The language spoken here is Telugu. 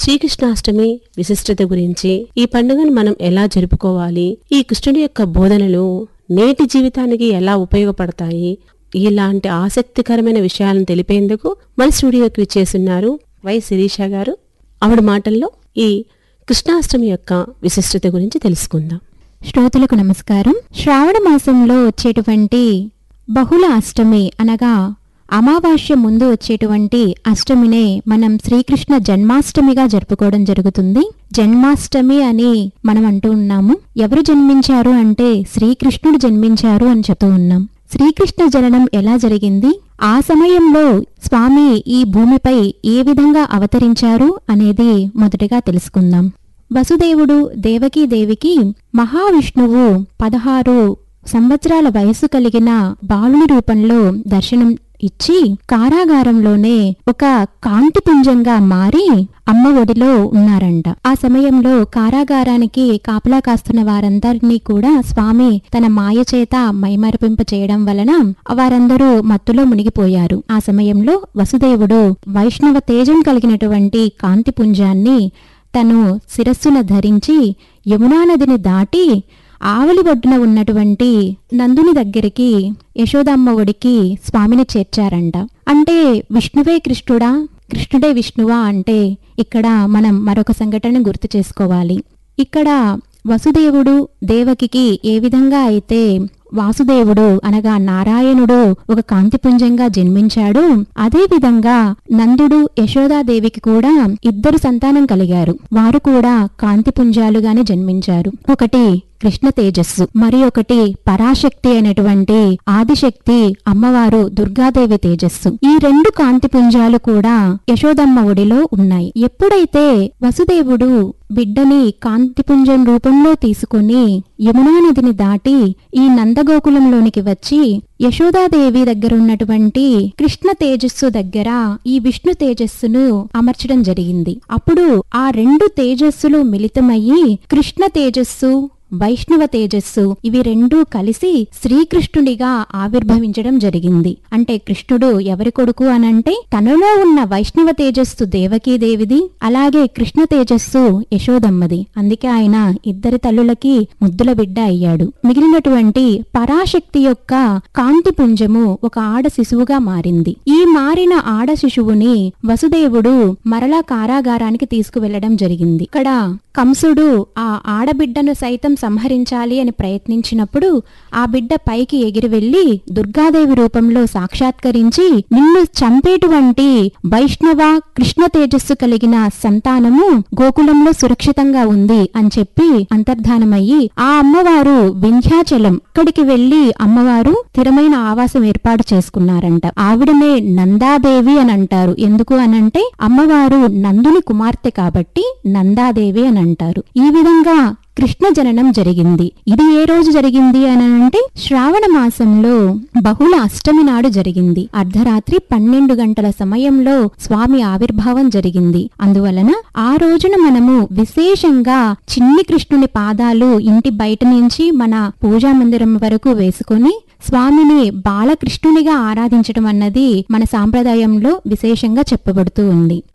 శ్రీకృష్ణాష్టమి విశిష్టత గురించి ఈ పండుగను మనం ఎలా జరుపుకోవాలి ఈ కృష్ణుడి యొక్క బోధనలు నేటి జీవితానికి ఎలా ఉపయోగపడతాయి ఇలాంటి ఆసక్తికరమైన విషయాలను తెలిపేందుకు మన స్టూడియోకి విచ్చేస్తున్నారు వై శిరీష గారు ఆవిడ మాటల్లో ఈ కృష్ణాష్టమి యొక్క విశిష్టత గురించి తెలుసుకుందాం శ్రోతలకు నమస్కారం శ్రావణ మాసంలో వచ్చేటువంటి బహుళ అష్టమి అనగా అమావాస్య ముందు వచ్చేటువంటి అష్టమినే మనం శ్రీకృష్ణ జన్మాష్టమిగా జరుపుకోవడం జరుగుతుంది జన్మాష్టమి అని మనం అంటూ ఉన్నాము ఎవరు జన్మించారు అంటే శ్రీకృష్ణుడు జన్మించారు అని చెప్తూ ఉన్నాం శ్రీకృష్ణ జననం ఎలా జరిగింది ఆ సమయంలో స్వామి ఈ భూమిపై ఏ విధంగా అవతరించారు అనేది మొదటగా తెలుసుకుందాం వసుదేవుడు దేవకీదేవికి మహావిష్ణువు పదహారు సంవత్సరాల వయసు కలిగిన బాలుని రూపంలో దర్శనం ఇచ్చి కారాగారంలోనే ఒక కాంతిపుంజంగా మారి అమ్మ ఒడిలో ఉన్నారంట ఆ సమయంలో కారాగారానికి కాపలా కాస్తున్న వారందరినీ కూడా స్వామి తన మాయ చేత మైమరపింప చేయడం వలన వారందరూ మత్తులో మునిగిపోయారు ఆ సమయంలో వసుదేవుడు వైష్ణవ తేజం కలిగినటువంటి కాంతిపుంజాన్ని తను శిరస్సున ధరించి యమునా నదిని దాటి ఆవలి ఒడ్డున ఉన్నటువంటి నందుని దగ్గరికి యశోదమ్మ ఒడికి స్వామిని చేర్చారంట అంటే విష్ణువే కృష్ణుడా కృష్ణుడే విష్ణువా అంటే ఇక్కడ మనం మరొక సంఘటన గుర్తు చేసుకోవాలి ఇక్కడ వసుదేవుడు దేవకికి ఏ విధంగా అయితే వాసుదేవుడు అనగా నారాయణుడు ఒక కాంతిపుంజంగా జన్మించాడు అదే విధంగా నందుడు యశోదాదేవికి కూడా ఇద్దరు సంతానం కలిగారు వారు కూడా కాంతిపుంజాలుగానే జన్మించారు ఒకటి కృష్ణ తేజస్సు మరి ఒకటి పరాశక్తి అయినటువంటి ఆదిశక్తి అమ్మవారు దుర్గాదేవి తేజస్సు ఈ రెండు కాంతి పుంజాలు కూడా యశోదమ్మ ఒడిలో ఉన్నాయి ఎప్పుడైతే వసుదేవుడు బిడ్డని కాంతిపుంజం రూపంలో తీసుకుని యమునా నదిని దాటి ఈ నందగోకులంలోనికి వచ్చి యశోదాదేవి దగ్గర ఉన్నటువంటి కృష్ణ తేజస్సు దగ్గర ఈ విష్ణు తేజస్సును అమర్చడం జరిగింది అప్పుడు ఆ రెండు తేజస్సులు మిళితమయ్యి కృష్ణ తేజస్సు వైష్ణవ తేజస్సు ఇవి రెండూ కలిసి శ్రీకృష్ణుడిగా ఆవిర్భవించడం జరిగింది అంటే కృష్ణుడు ఎవరి కొడుకు అనంటే తనలో ఉన్న వైష్ణవ తేజస్సు దేవకీదేవిది అలాగే కృష్ణ తేజస్సు యశోదమ్మది అందుకే ఆయన ఇద్దరి తల్లులకి ముద్దుల బిడ్డ అయ్యాడు మిగిలినటువంటి పరాశక్తి యొక్క కాంతి పుంజము ఒక ఆడ శిశువుగా మారింది ఈ మారిన ఆడ శిశువుని వసుదేవుడు మరలా కారాగారానికి తీసుకువెళ్లడం జరిగింది ఇక్కడ కంసుడు ఆ ఆడబిడ్డను సైతం సంహరించాలి అని ప్రయత్నించినప్పుడు ఆ బిడ్డ పైకి ఎగిరి వెళ్లి దుర్గాదేవి రూపంలో సాక్షాత్కరించి నిన్ను చంపేటువంటి వైష్ణవ కృష్ణ తేజస్సు కలిగిన సంతానము గోకులంలో సురక్షితంగా ఉంది అని చెప్పి అంతర్ధానమయ్యి ఆ అమ్మవారు వింధ్యాచలం అక్కడికి వెళ్లి అమ్మవారు స్థిరమైన ఆవాసం ఏర్పాటు చేసుకున్నారంట ఆవిడనే నందాదేవి అని అంటారు ఎందుకు అనంటే అమ్మవారు నందుని కుమార్తె కాబట్టి నందాదేవి అని అంటారు ఈ విధంగా కృష్ణ జననం జరిగింది ఇది ఏ రోజు జరిగింది అని అంటే శ్రావణ మాసంలో బహుళ అష్టమి నాడు జరిగింది అర్ధరాత్రి పన్నెండు గంటల సమయంలో స్వామి ఆవిర్భావం జరిగింది అందువలన ఆ రోజున మనము విశేషంగా చిన్ని కృష్ణుని పాదాలు ఇంటి బయట నుంచి మన పూజా మందిరం వరకు వేసుకొని స్వామిని బాలకృష్ణునిగా ఆరాధించడం అన్నది మన సాంప్రదాయంలో విశేషంగా చెప్పబడుతూ ఉంది